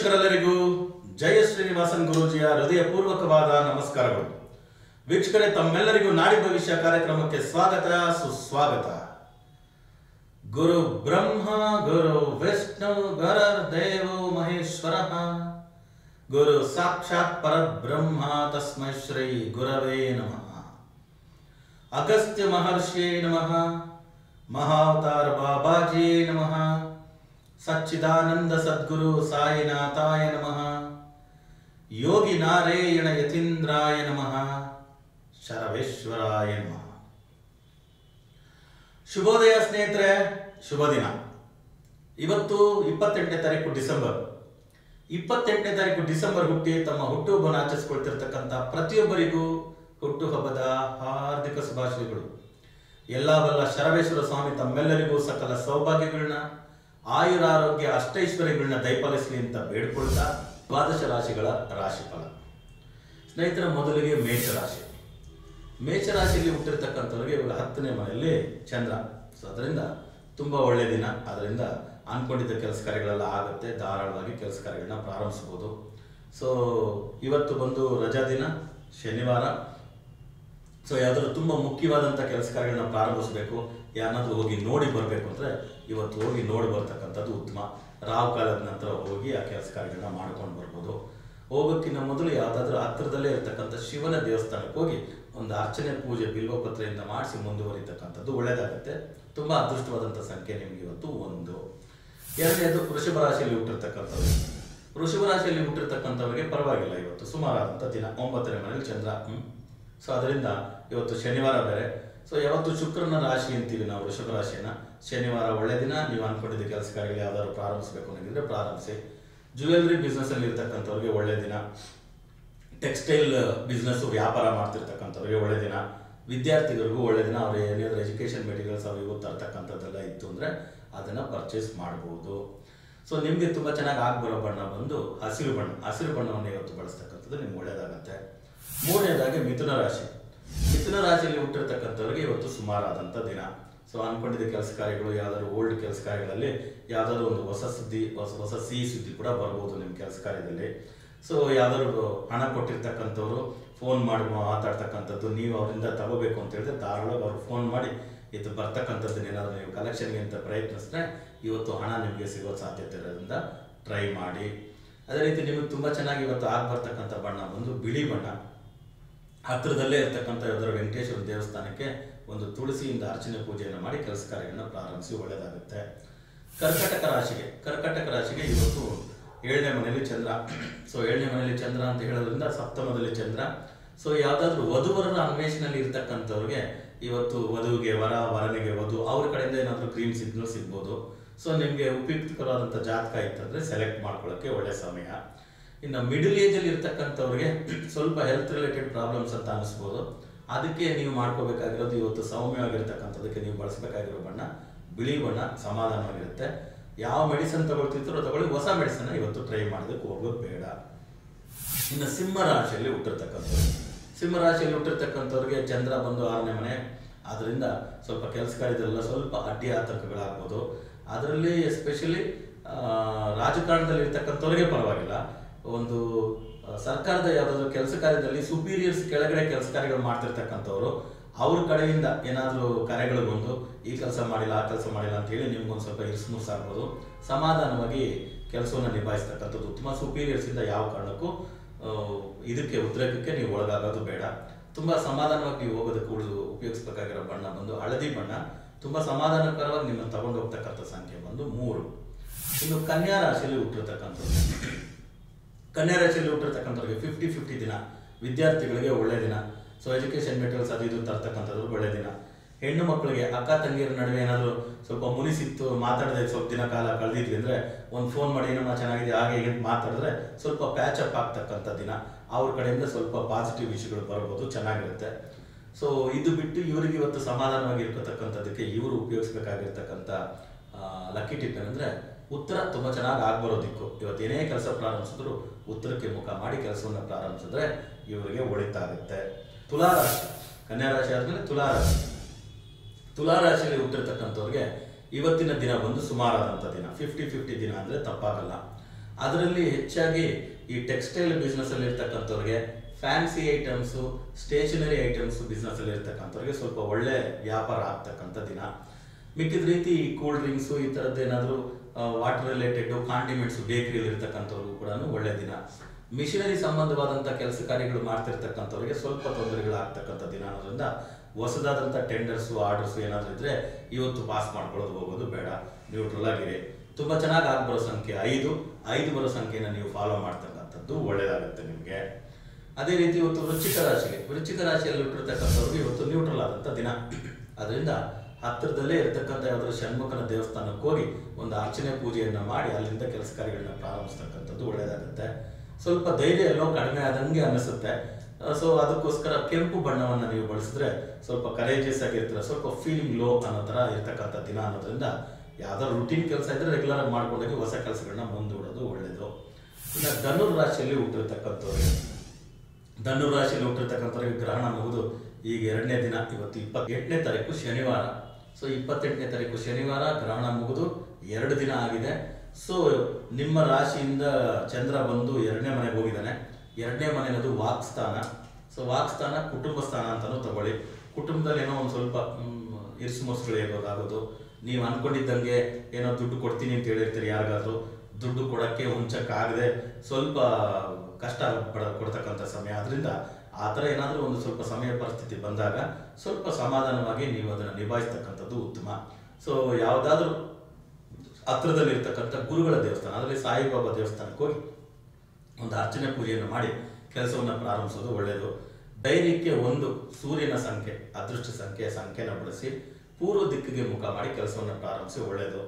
ವೀಕ್ಷಕರೆಲ್ಲರಿಗೂ ಜಯ ಶ್ರೀನಿವಾಸನ್ ಗುರೂಜಿಯ ಹೃದಯಪೂರ್ವಕವಾದ ನಮಸ್ಕಾರಗಳು ವೀಕ್ಷಕರೇ ತಮ್ಮೆಲ್ಲರಿಗೂ ನಾಡಿ ಭವಿಷ್ಯ ಕಾರ್ಯಕ್ರಮಕ್ಕೆ ಸ್ವಾಗತ ಸುಸ್ವಾಗತ ಗುರು ಬ್ರಹ್ಮ ಗುರು ವಿಷ್ಣು ಗುರರ್ ದೇವೋ ಮಹೇಶ್ವರ ಗುರು ಸಾಕ್ಷಾತ್ ಪರಬ್ರಹ್ಮ ತಸ್ಮೈ ಶ್ರೀ ಗುರವೇ ನಮಃ ಅಗಸ್ತ್ಯ ಮಹರ್ಷಿಯೇ ನಮಃ ಮಹಾವತಾರ ಬಾಬಾಜಿಯೇ ನಮಃ ಸಚ್ಚಿದಾನಂದ ಸದ್ಗುರು ಸಾಯಿನಾಥಾಯ ನಮಃ ಯೋಗಿ ನಾರಾಯಣ ಯತೀಂದ್ರಾಯ ನಮಃ ಶರವೇಶ್ವರಾಯ ನಮಃ ಶುಭೋದಯ ಸ್ನೇಹಿತರೆ ಶುಭ ದಿನ ಇವತ್ತು ಇಪ್ಪತ್ತೆಂಟನೇ ತಾರೀಕು ಡಿಸೆಂಬರ್ ಇಪ್ಪತ್ತೆಂಟನೇ ತಾರೀಕು ಡಿಸೆಂಬರ್ ಹುಟ್ಟಿ ತಮ್ಮ ಹುಟ್ಟುಹಬ್ಬವನ್ನು ಆಚರಿಸಿಕೊಳ್ತಿರ್ತಕ್ಕಂಥ ಪ್ರತಿಯೊಬ್ಬರಿಗೂ ಹುಟ್ಟುಹಬ್ಬದ ಹಾರ್ದಿಕ ಶುಭಾಶಯಗಳು ಎಲ್ಲ ಬಲ್ಲ ಶರವೇಶ್ವರ ಸ್ವಾಮಿ ತಮ್ಮೆಲ್ಲರಿಗೂ ಸಕಲ ಸೌಭಾಗ್ಯಗಳನ್ನ ಆಯುರಾರೋಗ್ಯ ಅಷ್ಟೈಶ್ವರ್ಯಗಳನ್ನ ದಯಪಾಲಿಸಲಿ ಅಂತ ಬೇಡ್ಕೊಳ್ತಾ ದ್ವಾದಶ ರಾಶಿಗಳ ರಾಶಿಫಲ ಸ್ನೇಹಿತರ ಮೊದಲಿಗೆ ಮೇಷರಾಶಿ ಮೇಷರಾಶಿಯಲ್ಲಿ ಹುಟ್ಟಿರ್ತಕ್ಕಂಥವ್ರಿಗೆ ಇವಾಗ ಹತ್ತನೇ ಮನೆಯಲ್ಲಿ ಚಂದ್ರ ಸೊ ಅದರಿಂದ ತುಂಬ ಒಳ್ಳೆಯ ದಿನ ಅದರಿಂದ ಅನ್ಕೊಂಡಿದ್ದ ಕೆಲಸ ಕಾರ್ಯಗಳೆಲ್ಲ ಆಗುತ್ತೆ ಧಾರಾಳವಾಗಿ ಕೆಲಸ ಕಾರ್ಯಗಳನ್ನ ಪ್ರಾರಂಭಿಸ್ಬೋದು ಸೊ ಇವತ್ತು ಬಂದು ರಜಾ ದಿನ ಶನಿವಾರ ಸೊ ಯಾವ್ದಾದ್ರು ತುಂಬ ಮುಖ್ಯವಾದಂಥ ಕೆಲಸ ಕಾರ್ಯಗಳನ್ನ ಪ್ರಾರಂಭಿಸಬೇಕು ಯಾರನ್ನಾದ್ರೂ ಹೋಗಿ ನೋಡಿ ಬರಬೇಕು ಅಂದರೆ ಇವತ್ತು ಹೋಗಿ ನೋಡಿ ಬರ್ತಕ್ಕಂಥದ್ದು ಉತ್ತಮ ರಾವ್ ಕಾಲದ ನಂತರ ಹೋಗಿ ಆ ಕೆಲಸ ಕಾರ್ಯಗಳನ್ನ ಮಾಡ್ಕೊಂಡು ಬರ್ಬೋದು ಹೋಗೋಕ್ಕಿಂತ ಮೊದಲು ಯಾವುದಾದ್ರೂ ಹತ್ತಿರದಲ್ಲೇ ಇರತಕ್ಕಂಥ ಶಿವನ ದೇವಸ್ಥಾನಕ್ಕೆ ಹೋಗಿ ಒಂದು ಅರ್ಚನೆ ಪೂಜೆ ಬಿಲ್ವಪತ್ರೆಯಿಂದ ಮಾಡಿಸಿ ಮುಂದುವರಿತಕ್ಕಂಥದ್ದು ಒಳ್ಳೆಯದಾಗುತ್ತೆ ತುಂಬ ಅದೃಷ್ಟವಾದಂಥ ಸಂಖ್ಯೆ ನಿಮಗೆ ಇವತ್ತು ಒಂದು ಎರಡನೇದು ವೃಷಭ ರಾಶಿಯಲ್ಲಿ ಹುಟ್ಟಿರ್ತಕ್ಕಂಥವ್ರು ವೃಷಭ ರಾಶಿಯಲ್ಲಿ ಹುಟ್ಟಿರ್ತಕ್ಕಂಥವ್ರಿಗೆ ಪರವಾಗಿಲ್ಲ ಇವತ್ತು ಸುಮಾರಾದಂಥ ದಿನ ಒಂಬತ್ತನೇ ಮನೇಲಿ ಚಂದ್ರ ಹ್ಮ್. ಸೊ ಅದರಿಂದ ಇವತ್ತು ಶನಿವಾರ ಬೇರೆ ಸೊ ಯಾವತ್ತು ಶುಕ್ರನ ರಾಶಿ ಅಂತೀವಿ ನಾವು ವೃಷಭ ರಾಶಿಯನ್ನ ಶನಿವಾರ ಒಳ್ಳೆ ದಿನ ನೀವು ಅನ್ಕೊಂಡಿದ್ದ ಕೆಲಸ ಕಾರ್ಯಗಳು ಯಾವ್ದಾದ್ರು ಪ್ರಾರಂಭಿಸಬೇಕು ಅನ್ನೋದಿದ್ರೆ ಪ್ರಾರಂಭಿಸಿ ಜ್ಯುವೆಲ್ರಿ ಬಿಸ್ನೆಸ್ ಅಲ್ಲಿ ಇರ್ತಕ್ಕಂಥವ್ರಿಗೆ ಒಳ್ಳೆ ದಿನ ಟೆಕ್ಸ್ಟೈಲ್ ಬಿಸ್ನೆಸ್ ವ್ಯಾಪಾರ ಮಾಡ್ತಿರ್ತಕ್ಕಂಥವ್ರಿಗೆ ಒಳ್ಳೆ ದಿನ ವಿದ್ಯಾರ್ಥಿಗಳಿಗೂ ಒಳ್ಳೆ ದಿನ ಅವ್ರು ಏನಾದ್ರು ಎಜುಕೇಷನ್ ಮೆಟೀರಿಯಲ್ಸ್ ಅವು ಇವು ತರ್ತಕ್ಕಂಥದ್ದೆಲ್ಲ ಇತ್ತು ಅಂದರೆ ಅದನ್ನು ಪರ್ಚೇಸ್ ಮಾಡ್ಬೋದು ಸೊ ನಿಮಗೆ ತುಂಬ ಚೆನ್ನಾಗಿ ಆಗ್ಬರೋ ಬಣ್ಣ ಬಂದು ಹಸಿರು ಬಣ್ಣ ಹಸಿರು ಬಣ್ಣವನ್ನು ಇವತ್ತು ಬಳಸ್ತಕ್ಕಂಥದ್ದು ನಿಮ್ಗೆ ಒಳ್ಳೆಯದಾಗತ್ತೆ ಮೂರನೇದಾಗಿ ಮಿಥುನ ರಾಶಿ ಮಿಥುನ ರಾಶಿಯಲ್ಲಿ ಹುಟ್ಟಿರ್ತಕ್ಕಂಥವ್ರಿಗೆ ಇವತ್ತು ಸುಮಾರಾದಂಥ ದಿನ ಸೊ ಅನ್ಕೊಂಡಿದ್ದ ಕೆಲಸ ಕಾರ್ಯಗಳು ಯಾವ್ದಾದ್ರು ಓಲ್ಡ್ ಕೆಲಸ ಕಾರ್ಯಗಳಲ್ಲಿ ಯಾವ್ದಾದ್ರು ಒಂದು ಹೊಸ ಸುದ್ದಿ ಹೊಸ ಹೊಸ ಸಿಹಿ ಸುದ್ದಿ ಕೂಡ ಬರ್ಬೋದು ನಿಮ್ಮ ಕೆಲಸ ಕಾರ್ಯದಲ್ಲಿ ಸೊ ಯಾವ್ದಾದ್ರು ಹಣ ಕೊಟ್ಟಿರ್ತಕ್ಕಂಥವ್ರು ಫೋನ್ ಮಾಡಿ ಮಾತಾಡ್ತಕ್ಕಂಥದ್ದು ನೀವು ಅವರಿಂದ ತಗೋಬೇಕು ಅಂತ ಹೇಳಿದ್ರೆ ಧಾರಾಳವಾಗಿ ಅವ್ರು ಫೋನ್ ಮಾಡಿ ಇದು ಬರ್ತಕ್ಕಂಥದ್ದನ್ನ ಏನಾದರೂ ನೀವು ಕಲೆಕ್ಷನ್ಗೆ ಅಂತ ಪ್ರಯತ್ನಿಸಿದ್ರೆ ಇವತ್ತು ಹಣ ನಿಮಗೆ ಸಿಗೋ ಸಾಧ್ಯತೆ ಇರೋದ್ರಿಂದ ಟ್ರೈ ಮಾಡಿ ಅದೇ ರೀತಿ ನಿಮಗೆ ತುಂಬ ಚೆನ್ನಾಗಿ ಇವತ್ತು ಆಗಿ ಬರ್ತಕ್ಕಂಥ ಬಣ್ಣ ಬಂದು ಬಿಳಿ ಬಣ್ಣ ಹತ್ತಿರದಲ್ಲೇ ಇರ್ತಕ್ಕಂಥ ಯಾವ್ದಾದ್ರು ವೆಂಕಟೇಶ್ವರ ದೇವಸ್ಥಾನಕ್ಕೆ ಒಂದು ತುಳಸಿಯಿಂದ ಅರ್ಚನೆ ಪೂಜೆಯನ್ನು ಮಾಡಿ ಕೆಲಸ ಕಾರ್ಯಗಳನ್ನ ಪ್ರಾರಂಭಿಸಿ ಒಳ್ಳೆಯದಾಗುತ್ತೆ ಕರ್ಕಟಕ ರಾಶಿಗೆ ಕರ್ಕಟಕ ರಾಶಿಗೆ ಇವತ್ತು ಏಳನೇ ಮನೆಯಲ್ಲಿ ಚಂದ್ರ ಸೊ ಏಳನೇ ಮನೆಯಲ್ಲಿ ಚಂದ್ರ ಅಂತ ಹೇಳೋದ್ರಿಂದ ಸಪ್ತಮದಲ್ಲಿ ಚಂದ್ರ ಸೊ ಯಾವುದಾದ್ರೂ ವಧುವರರ ಅನ್ವೇಷಣೆಯಲ್ಲಿ ಇರ್ತಕ್ಕಂಥವ್ರಿಗೆ ಇವತ್ತು ವಧುವಿಗೆ ವರ ವರನಿಗೆ ವಧು ಅವ್ರ ಕಡೆಯಿಂದ ಏನಾದರೂ ಕ್ರೀಮ್ ಸಿಗ್ನಲ್ ಸಿಗ್ಬೋದು ಸೊ ನಿಮಗೆ ಉಪಯುಕ್ತಕರವಾದಂಥ ಜಾತಕ ಇತ್ತಂದ್ರೆ ಸೆಲೆಕ್ಟ್ ಮಾಡ್ಕೊಳ್ಳೋಕ್ಕೆ ಒಳ್ಳೆ ಸಮಯ ಇನ್ನು ಮಿಡಲ್ ಏಜಲ್ಲಿ ಇರ್ತಕ್ಕಂಥವ್ರಿಗೆ ಸ್ವಲ್ಪ ಹೆಲ್ತ್ ರಿಲೇಟೆಡ್ ಪ್ರಾಬ್ಲಮ್ಸ್ ಅಂತ ಅನಿಸ್ಬೋದು ಅದಕ್ಕೆ ನೀವು ಮಾಡ್ಕೋಬೇಕಾಗಿರೋದು ಇವತ್ತು ಸೌಮ್ಯವಾಗಿರ್ತಕ್ಕಂಥದಕ್ಕೆ ನೀವು ಬಳಸಬೇಕಾಗಿರೋ ಬಣ್ಣ ಬಿಳಿ ಬಣ್ಣ ಸಮಾಧಾನವಾಗಿರುತ್ತೆ ಯಾವ ಮೆಡಿಸನ್ ತಗೊಳ್ತಿರ್ತಾರೋ ತಗೊಳ್ಳಿ ಹೊಸ ಮೆಡಿಸನ್ ಇವತ್ತು ಟ್ರೈ ಮಾಡೋದಕ್ಕೆ ಹೋಗೋದು ಬೇಡ ಇನ್ನು ಸಿಂಹ ರಾಶಿಯಲ್ಲಿ ಹುಟ್ಟಿರ್ತಕ್ಕಂಥವ್ರು ಸಿಂಹ ರಾಶಿಯಲ್ಲಿ ಹುಟ್ಟಿರ್ತಕ್ಕಂಥವ್ರಿಗೆ ಚಂದ್ರ ಬಂದು ಆರನೇ ಮನೆ ಅದರಿಂದ ಸ್ವಲ್ಪ ಕೆಲಸ ಕಾರ್ಯದಲ್ಲೆಲ್ಲ ಸ್ವಲ್ಪ ಅಡ್ಡಿ ಆತಂಕಗಳಾಗ್ಬೋದು ಅದರಲ್ಲಿ ಎಸ್ಪೆಷಲಿ ರಾಜಕಾರಣದಲ್ಲಿ ಇರ್ತಕ್ಕಂಥವ್ರಿಗೆ ಪರವಾಗಿಲ್ಲ ಒಂದು ಆ, ಸರ್ಕಾರದ ಯಾವುದಾದ್ರು ಕೆಲಸ ಕಾರ್ಯದಲ್ಲಿ ಸುಪೀರಿಯರ್ಸ್ ಕೆಳಗಡೆ ಕೆಲಸ ಕಾರ್ಯಗಳು ಮಾಡ್ತಿರ್ತಕ್ಕಂಥವ್ರು ಅವ್ರ ಕಡೆಯಿಂದ ಏನಾದರೂ ಕರೆಗಳು ಬಂದು ಈ ಕೆಲಸ ಮಾಡಿಲ್ಲ ಆ ಕೆಲಸ ಮಾಡಿಲ್ಲ ಅಂತ ಹೇಳಿ ನಿಮ್ಗೊಂದು ಸ್ವಲ್ಪ ಇರ್ಸ್ಮುರ್ಸ್ ಆಗ್ಬೋದು ಸಮಾಧಾನವಾಗಿ ಕೆಲಸವನ್ನು ನಿಭಾಯಿಸ್ತಕ್ಕಂಥದ್ದು ಉತ್ತಮ ಸುಪೀರಿಯರ್ಸ್ ಇಂದ ಯಾವ ಕಾರಣಕ್ಕೂ ಆ, ಇದಕ್ಕೆ ಉದ್ರೇಕಕ್ಕೆ ನೀವು ಒಳಗಾಗೋದು ಬೇಡ ತುಂಬಾ ಸಮಾಧಾನವಾಗಿ ನೀವು ಹೋಗೋದಕ್ಕೆ ಉಳಿದು ಉಪಯೋಗಿಸ್ಬೇಕಾಗಿರೋ ಬಣ್ಣ ಬಂದು ಹಳದಿ ಬಣ್ಣ ತುಂಬಾ ಸಮಾಧಾನಕರವಾಗಿ ನಿಮ್ಮನ್ನು ತಗೊಂಡು ಹೋಗ್ತಕ್ಕಂಥ ಸಂಖ್ಯೆ ಬಂದು ಮೂರು ಇನ್ನು ಕನ್ಯಾ ರಾಶಿಯಲ್ಲಿ ಹುಟ್ಟಿರ್ತಕ್ಕಂಥದ್ದು ಕನ್ಯಾ ರಾಶಿಯಲ್ಲಿ ಹುಟ್ಟಿರ್ತಕ್ಕಂಥವ್ರಿಗೆ ಫಿಫ್ಟಿ ಫಿಫ್ಟಿ ದಿನ ವಿದ್ಯಾರ್ಥಿಗಳಿಗೆ ಒಳ್ಳೆ ದಿನ ಸೊ ಎಜುಕೇಶನ್ ಮೆಟೀರಿಯಲ್ಸ್ ಅದು ಇದು ತರ್ತಕ್ಕಂಥದ್ದು ಒಳ್ಳೆ ದಿನ ಹೆಣ್ಣು ಮಕ್ಕಳಿಗೆ ಅಕ್ಕ ತಂಗಿಯರ ನಡುವೆ ಏನಾದರೂ ಸ್ವಲ್ಪ ಮುನಿಸಿತ್ತು ಮಾತಾಡದೆ ಸ್ವಲ್ಪ ದಿನ ಕಾಲ ಕಳೆದಿದ್ವಿ ಅಂದ್ರೆ ಒಂದು ಫೋನ್ ಮಾಡಿ ಏನಮ್ಮ ಚೆನ್ನಾಗಿದೆ ಹಾಗೆ ಹೀಗೆ ಅಂತ ಮಾತಾಡಿದ್ರೆ ಸ್ವಲ್ಪ ಪ್ಯಾಚ್ ಅಪ್ ಆಗ್ತಕ್ಕಂಥ ದಿನ ಅವ್ರ ಕಡೆಯಿಂದ ಸ್ವಲ್ಪ ಪಾಸಿಟಿವ್ ವಿಷಯಗಳು ಬರ್ಬೋದು ಚೆನ್ನಾಗಿರುತ್ತೆ ಸೊ ಇದು ಬಿಟ್ಟು ಇವರಿಗೆ ಇವತ್ತು ಸಮಾಧಾನವಾಗಿ ಇರ್ಕೋತಕ್ಕಂಥದ್ದಕ್ಕೆ ಇವರು ಉಪಯೋಗಿಸ್ಬೇಕಾಗಿರ್ತಕ್ಕಂಥ ಲಕ್ಕಿ ಟಿಪ್ ಏನಂದ್ರೆ ಉತ್ತರ ತುಂಬ ಚೆನ್ನಾಗಿ ಆಗ್ಬರೋ ದಿಕ್ಕು ಇವತ್ತು ಏನೇ ಕೆಲಸ ಪ್ರಾರಂಭಿಸಿದ್ರು ಉತ್ತರಕ್ಕೆ ಮುಖ ಮಾಡಿ ಕೆಲಸವನ್ನು ಪ್ರಾರಂಭಿಸಿದ್ರೆ ಇವರಿಗೆ ಒಳಿತಾಗುತ್ತೆ ತುಲಾರಾಶಿ ಕನ್ಯಾ ರಾಶಿ ಆದ್ಮೇಲೆ ತುಲಾರಾಶಿ ತುಲಾರಾಶಿಯಲ್ಲಿ ಹುಟ್ಟಿರ್ತಕ್ಕಂಥವ್ರಿಗೆ ಇವತ್ತಿನ ದಿನ ಬಂದು ಸುಮಾರಾದಂಥ ದಿನ ಫಿಫ್ಟಿ ಫಿಫ್ಟಿ ದಿನ ಅಂದರೆ ತಪ್ಪಾಗಲ್ಲ ಅದರಲ್ಲಿ ಹೆಚ್ಚಾಗಿ ಈ ಟೆಕ್ಸ್ಟೈಲ್ ಬಿಸ್ನೆಸ್ ಅಲ್ಲಿ ಇರ್ತಕ್ಕಂಥವ್ರಿಗೆ fancy items stationery items business ಅಲ್ಲಿ ಇರ್ತಕ್ಕಂಥವ್ರಿಗೆ ಸ್ವಲ್ಪ ಒಳ್ಳೆ ವ್ಯಾಪಾರ ಆಗ್ತಕ್ಕಂಥ ದಿನ ಮಿಕ್ಕಿದ ರೀತಿ ಕೂಲ್ ಡ್ರಿಂಕ್ಸು ಈ ಥರದ್ದು ಏನಾದರೂ ವಾಟರ್ ರಿಲೇಟೆಡ್ ಕಾಂಡಿಮೆಂಟ್ಸ್ ಬೇಕರಿಯಲ್ಲಿ ಇರ್ತಕ್ಕಂಥವ್ರಿಗೂ ಕೂಡ ಒಳ್ಳೆ ದಿನ ಮಿಷನರಿ ಸಂಬಂಧವಾದಂಥ ಕೆಲಸ ಕಾರ್ಯಗಳು ಮಾಡ್ತಿರ್ತಕ್ಕಂಥವ್ರಿಗೆ ಸ್ವಲ್ಪ ತೊಂದರೆಗಳಾಗ್ತಕ್ಕಂಥ ದಿನ ಅನ್ನೋದ್ರಿಂದ ಹೊಸದಾದಂಥ ಟೆಂಡರ್ಸು ಆರ್ಡರ್ಸು ಏನಾದರೂ ಇದ್ರೆ ಇವತ್ತು ಪಾಸ್ ಮಾಡ್ಕೊಳ್ಳೋದು ಹೋಗೋದು ಬೇಡ ನ್ಯೂಟ್ರಲ್ ಆಗಿರಿ ತುಂಬ ಚೆನ್ನಾಗಿ ಆಗಿ ಬರೋ ಸಂಖ್ಯೆ ಐದು ಐದು ಬರೋ ಸಂಖ್ಯೆನ ನೀವು ಫಾಲೋ ಮಾಡ್ತಕ್ಕಂಥದ್ದು ಒಳ್ಳೆಯದಾಗುತ್ತೆ ನಿಮಗೆ ಅದೇ ರೀತಿ ಇವತ್ತು ವೃಶ್ಚಿಕ ರಾಶಿಗೆ ವೃಶ್ಚಿಕ ರಾಶಿಯಲ್ಲಿ ಹುಟ್ಟಿರ್ತಕ್ಕಂಥವ್ರಿಗೆ ಇವತ್ತು ನ್ಯೂಟ್ರಲ್ ಆದಂಥ ದಿನ ಅದರಿಂದ ಹತ್ತಿರದಲ್ಲೇ ಇರತಕ್ಕಂಥ ಯಾವ್ದಾದ್ರು ಷಣ್ಮುಖನ ದೇವಸ್ಥಾನಕ್ಕೆ ಹೋಗಿ ಒಂದು ಅರ್ಚನೆ ಪೂಜೆಯನ್ನ ಮಾಡಿ ಅಲ್ಲಿಂದ ಕೆಲಸ ಕಾರ್ಯಗಳನ್ನ ಪ್ರಾರಂಭಿಸ್ತಕ್ಕಂಥದ್ದು ಒಳ್ಳೆಯದಾಗುತ್ತೆ ಸ್ವಲ್ಪ ಧೈರ್ಯ ಎಲ್ಲೋ ಕಡಿಮೆ ಆದಂಗೆ ಅನಿಸುತ್ತೆ ಸೊ ಅದಕ್ಕೋಸ್ಕರ ಕೆಂಪು ಬಣ್ಣವನ್ನು ನೀವು ಬಳಸಿದ್ರೆ ಸ್ವಲ್ಪ ಕರೇಜಿಯಸ್ ಆಗಿರ್ತೀರ ಸ್ವಲ್ಪ ಫೀಲಿಂಗ್ ಲೋ ಅನ್ನೋ ಥರ ಇರ್ತಕ್ಕಂಥ ದಿನ ಅನ್ನೋದ್ರಿಂದ ಯಾವ್ದಾದ್ರು ರುಟೀನ್ ಕೆಲಸ ಇದ್ರೆ ರೆಗ್ಯುಲರ್ ಆಗಿ ಮಾಡ್ಕೊಂಡೋಗಿ ಹೊಸ ಕೆಲಸಗಳನ್ನ ಮುಂದೂಡೋದು ಒಳ್ಳೆಯದು ಇನ್ನು ಧನುರ್ ರಾಶಿಯಲ್ಲಿ ಹುಟ್ಟಿರ್ತಕ್ಕಂಥವ್ರಿಗೆ ಧನು ರಾಶಿಯಲ್ಲಿ ಹುಟ್ಟಿರ್ತಕ್ಕಂಥವ್ರಿಗೆ ಗ್ರಹಣ ಮುಗಿದು ಈಗ ಎರಡನೇ ದಿನ ಇವತ್ತು ಇಪ್ಪತ್ತೆಂಟನೇ ತಾರೀಕು ಶನಿವಾರ ಸೊ ಇಪ್ಪತ್ತೆಂಟನೇ ತಾರೀಕು ಶನಿವಾರ ಗ್ರಹಣ ಮುಗಿದು ಎರಡು ದಿನ ಆಗಿದೆ ಸೊ ನಿಮ್ಮ ರಾಶಿಯಿಂದ ಚಂದ್ರ ಬಂದು ಎರಡನೇ ಮನೆಗೆ ಹೋಗಿದ್ದಾನೆ ಎರಡನೇ ಮನೆ ಅನ್ನೋದು ವಾಕ್ಸ್ಥಾನ ಸೊ ವಾಕ್ಸ್ಥಾನ ಕುಟುಂಬ ಸ್ಥಾನ ಅಂತಾನೂ ತಗೊಳ್ಳಿ ಕುಟುಂಬದಲ್ಲಿ ಏನೋ ಒಂದು ಸ್ವಲ್ಪ ಇರಿಸು ಮೊಸಗಳು ಇರೋದಾಗೋದು ನೀವು ಅನ್ಕೊಂಡಿದ್ದಂಗೆ ಏನೋ ದುಡ್ಡು ಕೊಡ್ತೀನಿ ಅಂತ ಹೇಳಿರ್ತೀರಿ ಯಾರಿಗಾದ್ರೂ ದುಡ್ಡು ಕೊಡಕ್ಕೆ ಹೊಂಚಕ್ಕಾಗದೆ ಸ್ವಲ್ಪ ಕಷ್ಟ ಪಡ ಕೊಡ್ತಕ್ಕಂಥ ಸಮಯ ಅದರಿಂದ ಆ ಥರ ಏನಾದರೂ ಒಂದು ಸ್ವಲ್ಪ ಸಮಯ ಪರಿಸ್ಥಿತಿ ಬಂದಾಗ ಸ್ವಲ್ಪ ಸಮಾಧಾನವಾಗಿ ನೀವು ಅದನ್ನು ನಿಭಾಯಿಸ್ತಕ್ಕಂಥದ್ದು ಉತ್ತಮ ಸೊ ಯಾವುದಾದ್ರೂ ಹತ್ರದಲ್ಲಿರ್ತಕ್ಕಂಥ ಗುರುಗಳ ದೇವಸ್ಥಾನ ಅದರಲ್ಲಿ ಸಾಯಿಬಾಬಾ ದೇವಸ್ಥಾನಕ್ಕೆ ಹೋಗಿ ಒಂದು ಅರ್ಚನೆ ಪೂಜೆಯನ್ನು ಮಾಡಿ ಕೆಲಸವನ್ನು ಪ್ರಾರಂಭಿಸೋದು ಒಳ್ಳೆಯದು ಧೈರ್ಯಕ್ಕೆ ಒಂದು ಸೂರ್ಯನ ಸಂಖ್ಯೆ ಅದೃಷ್ಟ ಸಂಖ್ಯೆ ಸಂಖ್ಯೆನ ಬಳಸಿ ಪೂರ್ವ ದಿಕ್ಕಿಗೆ ಮುಖ ಮಾಡಿ ಕೆಲಸವನ್ನು ಪ್ರಾರಂಭಿಸಿ ಒಳ್ಳೆಯದು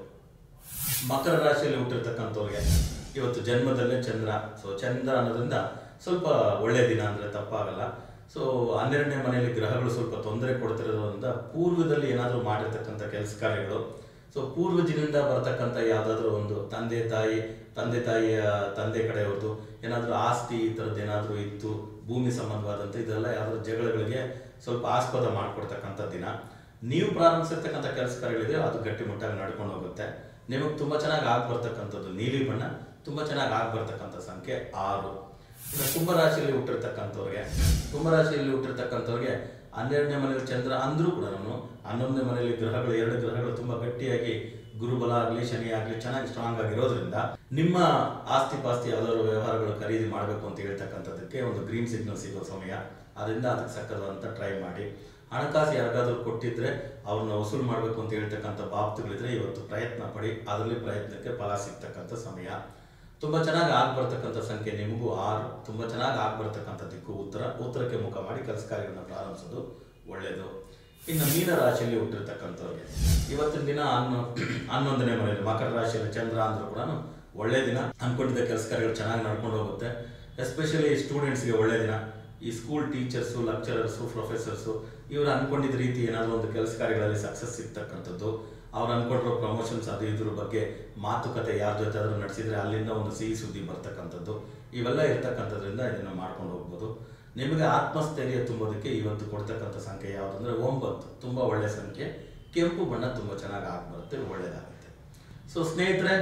ಮಕರ ರಾಶಿಯಲ್ಲಿ ಹುಟ್ಟಿರ್ತಕ್ಕಂಥವ್ರಿಗೆ ಇವತ್ತು ಜನ್ಮದಲ್ಲೇ ಚಂದ್ರ ಸೊ ಚಂದ್ರ ಅನ್ನೋದ್ರಿಂದ ಸ್ವಲ್ಪ ಒಳ್ಳೆ ದಿನ ಅಂದರೆ ತಪ್ಪಾಗಲ್ಲ ಸೊ ಹನ್ನೆರಡನೇ ಮನೆಯಲ್ಲಿ ಗ್ರಹಗಳು ಸ್ವಲ್ಪ ತೊಂದರೆ ಕೊಡ್ತಿರೋದ್ರಿಂದ ಪೂರ್ವದಲ್ಲಿ ಏನಾದರೂ ಮಾಡಿರ್ತಕ್ಕಂಥ ಕೆಲಸ ಕಾರ್ಯಗಳು ಸೊ ಪೂರ್ವಜನಿಂದ ಬರ್ತಕ್ಕಂಥ ಯಾವುದಾದ್ರೂ ಒಂದು ತಂದೆ ತಾಯಿ ತಂದೆ ತಾಯಿಯ ತಂದೆ ಕಡೆಯವ್ರದ್ದು ಏನಾದರೂ ಆಸ್ತಿ ಈ ಥರದ್ದು ಏನಾದರೂ ಇತ್ತು ಭೂಮಿ ಸಂಬಂಧವಾದಂಥ ಇದೆಲ್ಲ ಯಾವ್ದಾದ್ರು ಜಗಳಗಳಿಗೆ ಸ್ವಲ್ಪ ಆಸ್ಪದ ಮಾಡಿಕೊಡ್ತಕ್ಕಂಥ ದಿನ ನೀವು ಪ್ರಾರಂಭಿಸಿರ್ತಕ್ಕಂಥ ಕೆಲಸ ಕಾರ್ಯಗಳಿದೆ ಅದು ಗಟ್ಟಿಮುಟ್ಟಾಗಿ ನಡ್ಕೊಂಡು ಹೋಗುತ್ತೆ ನಿಮಗೆ ತುಂಬ ಚೆನ್ನಾಗಿ ಆಗಿ ಬರ್ತಕ್ಕಂಥದ್ದು ನೀಲಿ ಬಣ್ಣ ತುಂಬ ಚೆನ್ನಾಗಿ ಆಗಿ ಬರ್ತಕ್ಕಂಥ ಸಂಖ್ಯೆ ಆರು ಇನ್ನು ಕುಂಭರಾಶಿಯಲ್ಲಿ ಹುಟ್ಟಿರ್ತಕ್ಕಂಥವ್ರಿಗೆ ಕುಂಭರಾಶಿಯಲ್ಲಿ ಹುಟ್ಟಿರ್ತಕ್ಕಂಥವ್ರಿಗೆ ಹನ್ನೆರಡನೇ ಮನೆಯಲ್ಲಿ ಚಂದ್ರ ಅಂದ್ರೂ ಕೂಡ ಹನ್ನೊಂದನೇ ಮನೆಯಲ್ಲಿ ಗ್ರಹಗಳು ಎರಡು ಗ್ರಹಗಳು ತುಂಬಾ ಗಟ್ಟಿಯಾಗಿ ಗುರುಬಲ ಆಗಲಿ ಶನಿ ಆಗಲಿ ಚೆನ್ನಾಗಿ ಸ್ಟ್ರಾಂಗ್ ಆಗಿರೋದ್ರಿಂದ ನಿಮ್ಮ ಆಸ್ತಿ ಪಾಸ್ತಿ ಯಾವ್ದಾದ್ರು ವ್ಯವಹಾರಗಳು ಖರೀದಿ ಮಾಡಬೇಕು ಅಂತ ಹೇಳ್ತಕ್ಕಂಥದ್ದಕ್ಕೆ ಒಂದು ಗ್ರೀನ್ ಸಿಗ್ನಲ್ ಸಿಗೋ ಸಮಯ ಅದರಿಂದ ಅದಕ್ಕೆ ಸಕ್ಕದಂತ ಟ್ರೈ ಮಾಡಿ ಹಣಕಾಸು ಯಾರಿಗಾದ್ರೂ ಕೊಟ್ಟಿದ್ರೆ ಅವ್ರನ್ನ ವಸೂಲು ಮಾಡಬೇಕು ಅಂತ ಹೇಳ್ತಕ್ಕಂಥ ಬಾಬ್ತುಗಳಿದ್ರೆ ಇವತ್ತು ಪ್ರಯತ್ನ ಪಡಿ ಅದರಲ್ಲಿ ಪ್ರಯತ್ನಕ್ಕೆ ಫಲ ಸಿಗ್ತಕ್ಕಂಥ ಸಮಯ ತುಂಬ ಚೆನ್ನಾಗಿ ಆಗಿ ಬರ್ತಕ್ಕಂಥ ಸಂಖ್ಯೆ ನಿಮಗೂ ಆರು ತುಂಬ ಚೆನ್ನಾಗಿ ಆಗಿ ಬರ್ತಕ್ಕಂಥ ದಿಕ್ಕು ಉತ್ತರ ಉತ್ತರಕ್ಕೆ ಮುಖ ಮಾಡಿ ಕೆಲಸ ಕಾರ್ಯಗಳನ್ನ ಪ್ರಾರಂಭಿಸೋದು ಒಳ್ಳೆಯದು ಇನ್ನು ಮೀನ ರಾಶಿಯಲ್ಲಿ ಹುಟ್ಟಿರ್ತಕ್ಕಂಥವ್ರಿಗೆ ಇವತ್ತಿನ ದಿನ ಹನ್ನೊ ಹನ್ನೊಂದನೇ ಮನೆಯಲ್ಲಿ ಮಕರ ರಾಶಿಯಲ್ಲಿ ಚಂದ್ರ ಅಂದ್ರೂ ಕೂಡ ಒಳ್ಳೆ ದಿನ ಅನ್ಕೊಂಡಿದ್ದ ಕೆಲಸ ಕಾರ್ಯಗಳು ಚೆನ್ನಾಗಿ ನಡ್ಕೊಂಡು ಹೋಗುತ್ತೆ ಎಸ್ಪೆಷಲಿ ಸ್ಟೂಡೆಂಟ್ಸ್ಗೆ ಒಳ್ಳೆ ದಿನ ಈ ಸ್ಕೂಲ್ ಟೀಚರ್ಸು ಲೆಕ್ಚರರ್ಸು ಪ್ರೊಫೆಸರ್ಸು ಇವರು ಅನ್ಕೊಂಡಿದ್ದ ರೀತಿ ಏನಾದರೂ ಒಂದು ಕೆಲಸ ಕಾರ್ಯಗಳಲ್ಲಿ ಸಕ್ಸಸ್ ಸಿಗ್ತಕ್ಕಂಥದ್ದು ಅವ್ರು ಅನ್ಕೊಂಡಿರೋ ಪ್ರಮೋಷನ್ಸ್ ಅದು ಇದ್ರ ಬಗ್ಗೆ ಮಾತುಕತೆ ಯಾರ ಜೊತೆ ಆದರೂ ನಡೆಸಿದ್ರೆ ಅಲ್ಲಿಂದ ಒಂದು ಸಿಹಿ ಸುದ್ದಿ ಬರ್ತಕ್ಕಂಥದ್ದು ಇವೆಲ್ಲ ಇರ್ತಕ್ಕಂಥದ್ರಿಂದ ಇದನ್ನು ಮಾಡ್ಕೊಂಡು ಹೋಗ್ಬೋದು ನಿಮಗೆ ಆತ್ಮಸ್ಥೈರ್ಯ ತುಂಬೋದಕ್ಕೆ ಇವತ್ತು ಕೊಡ್ತಕ್ಕಂಥ ಸಂಖ್ಯೆ ಯಾವುದಂದ್ರೆ ಒಂಬತ್ತು ತುಂಬ ಒಳ್ಳೆಯ ಸಂಖ್ಯೆ ಕೆಂಪು ಬಣ್ಣ ತುಂಬ ಚೆನ್ನಾಗಿ ಆಗ್ಬರುತ್ತೆ ಒಳ್ಳೆಯದಾಗುತ್ತೆ ಸೊ ಸ್ನೇಹಿತರೆ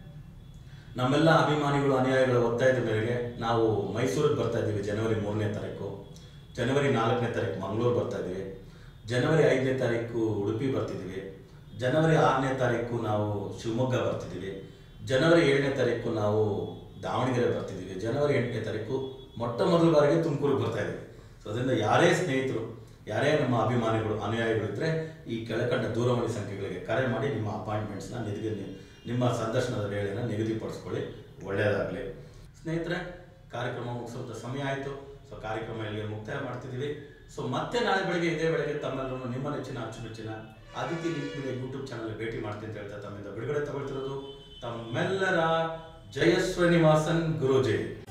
ನಮ್ಮೆಲ್ಲ ಅಭಿಮಾನಿಗಳು ಅನುಯಾಯಿಗಳ ಒತ್ತಾಯದ ಮೇರೆಗೆ ನಾವು ಮೈಸೂರಿಗೆ ಬರ್ತಾ ಇದ್ದೀವಿ ಜನವರಿ ಮೂರನೇ ತಾರೀಕು ಜನವರಿ ನಾಲ್ಕನೇ ತಾರೀಕು ಮಂಗಳೂರು ಬರ್ತಾ ಇದ್ದೀವಿ ಜನವರಿ ಐದನೇ ತಾರೀಕು ಉಡುಪಿ ಬರ್ತಿದ್ದೀವಿ ಜನವರಿ ಆರನೇ ತಾರೀಕು ನಾವು ಶಿವಮೊಗ್ಗ ಬರ್ತಿದ್ದೀವಿ ಜನವರಿ ಏಳನೇ ತಾರೀಕು ನಾವು ದಾವಣಗೆರೆ ಬರ್ತಿದ್ದೀವಿ ಜನವರಿ ಎಂಟನೇ ತಾರೀಕು ಮೊಟ್ಟ ಮೊದಲ ಬಾರಿಗೆ ತುಮಕೂರಿಗೆ ಬರ್ತಾ ಇದ್ದೀವಿ ಸೊ ಅದರಿಂದ ಯಾರೇ ಸ್ನೇಹಿತರು ಯಾರೇ ನಮ್ಮ ಅಭಿಮಾನಿಗಳು ಅನುಯಾಯಿಗಳು ಇದ್ದರೆ ಈ ಕೆಳಕಂಡ ದೂರವಾಣಿ ಸಂಖ್ಯೆಗಳಿಗೆ ಕರೆ ಮಾಡಿ ನಿಮ್ಮ ಅಪಾಯಿಂಟ್ಮೆಂಟ್ಸ್ನ ನಿಧಿಗೆ ನಿಮ್ಮ ಸಂದರ್ಶನದ ವೇಳೆನ ನಿಗದಿಪಡಿಸ್ಕೊಳ್ಳಿ ಒಳ್ಳೆಯದಾಗಲಿ ಸ್ನೇಹಿತರೆ ಕಾರ್ಯಕ್ರಮ ಮುಗಿಸುವಂಥ ಸಮಯ ಆಯಿತು ಸೊ ಕಾರ್ಯಕ್ರಮ ಇಲ್ಲಿಗೆ ಮುಕ್ತಾಯ ಮಾಡ್ತಿದ್ದೀವಿ ಸೊ ಮತ್ತೆ ನಾಳೆ ಬೆಳಗ್ಗೆ ಇದೇ ಬೆಳಗ್ಗೆ ತಮ್ಮೆಲ್ಲರೂ ನಿಮ್ಮ ನೆಚ್ಚಿನ ಅಚ್ಚುಮೆಚ್ಚಿನ Aditya link media YouTube channel ಭೇಟಿ ಮಾಡ್ತೀನಿ ಅಂತ ಹೇಳ್ತಾ ತಮ್ಮಿಂದ ಬಿಡುಗಡೆ ತಗೊಳ್ತಿರೋದು ತಮ್ಮೆಲ್ಲರ ಜಯ ಶ್ರೀನಿವಾಸನ್ ಗುರುಜಿ